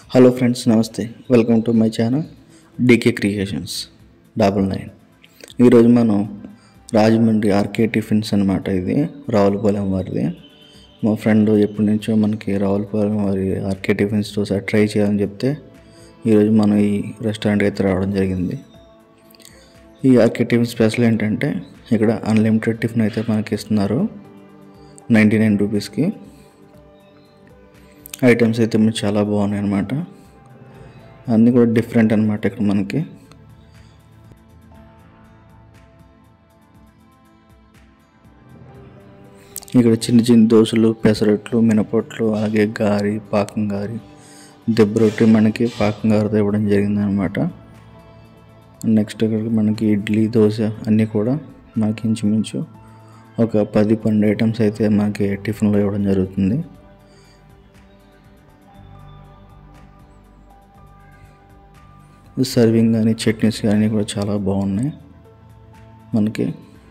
hello friends నమస్తే welcome to my channel DK creations double nine ఈరోజు మనం Rajahmundry RK tiffins అనమాట ఇది రావులపాలెం వారిది మా ఫ్రెండ్ ఎప్పటి నుంచో మనకి రావులపాలెం వారి ఆర్కే టిఫిన్స్ ఒకసారి ట్రై చేయాలని చెప్తే ఈరోజు మనం ఈ రెస్టారెంట్కి అయితే రావడం జరిగింది ఈ ఆర్కే టిఫిన్ స్పెషల్ ఏంటంటే ఇక్కడ అన్లిమిటెడ్ టిఫిన్ అయితే మనకి ఇస్తున్నారు నైంటీ నైన్ రూపీస్కి ఐటమ్స్ అయితే మీకు చాలా బాగున్నాయి అనమాట అన్నీ కూడా డిఫరెంట్ అనమాట ఇక్కడ మనకి ఇక్కడ చిన్న చిన్న దోశలు పెసరట్లు మినపట్లు అలాగే గారి పాకం గారి దెబ్బ రొట్టి మనకి పాకం గారితో ఇవ్వడం జరిగింది అనమాట నెక్స్ట్ ఇక్కడ మనకి ఇడ్లీ దోశ అన్నీ కూడా మనకి ఇంచుమించు ఒక పది పన్నెండు ఐటమ్స్ అయితే మనకి టిఫిన్లో ఇవ్వడం జరుగుతుంది సర్వింగ్ కానీ చట్నీస్ కానీ కూడా చాలా బాగున్నాయి మనకి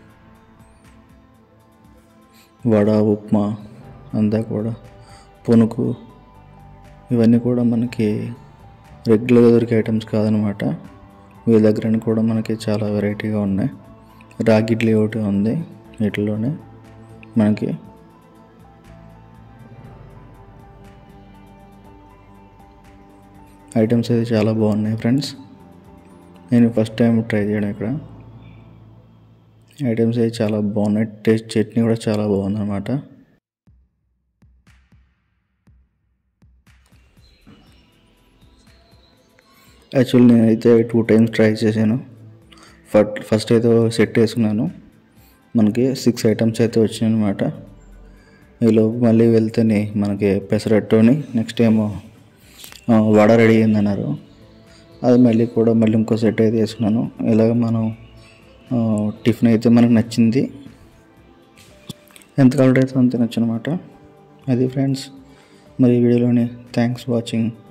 వడ ఉప్మా అంతా కూడా పునుకు ఇవన్నీ కూడా మనకి రెగ్యులర్గా దొరికే ఐటమ్స్ కాదనమాట వీళ్ళ దగ్గర కూడా మనకి చాలా వెరైటీగా ఉన్నాయి రాగి ఇడ్లీ ఒకటి ఉంది వీటిలోనే మనకి ఐటమ్స్ అయితే చాలా బాగున్నాయి ఫ్రెండ్స్ నేను ఫస్ట్ టైం ట్రై చేయడం ఇక్కడ ఐటమ్స్ అయితే చాలా బాగున్నాయి టేస్ట్ చట్నీ కూడా చాలా బాగుంది అనమాట యాక్చువల్ నేనైతే టూ టైమ్స్ ట్రై చేశాను ఫస్ట్ ఫస్ట్ అయితే సెట్ వేసుకున్నాను మనకి సిక్స్ ఐటమ్స్ అయితే వచ్చినాయి అనమాట ఈలోపు మళ్ళీ వెళ్తేనే మనకి పెసరట్టుని నెక్స్ట్ ఏమో ఆ, వడ రెడీ అయిందన్నారు అది మళ్ళీ కూడా మళ్ళీ ఇంకో సెట్ అయితే వేసుకున్నాను ఇలాగ మనం ఆ, టిఫిన్ అయితే మనకు నచ్చింది ఎంత కలర్ అయితే అంత నచ్చనమాట అది ఫ్రెండ్స్ మరి ఈ వీడియోలోని థ్యాంక్స్ వాచింగ్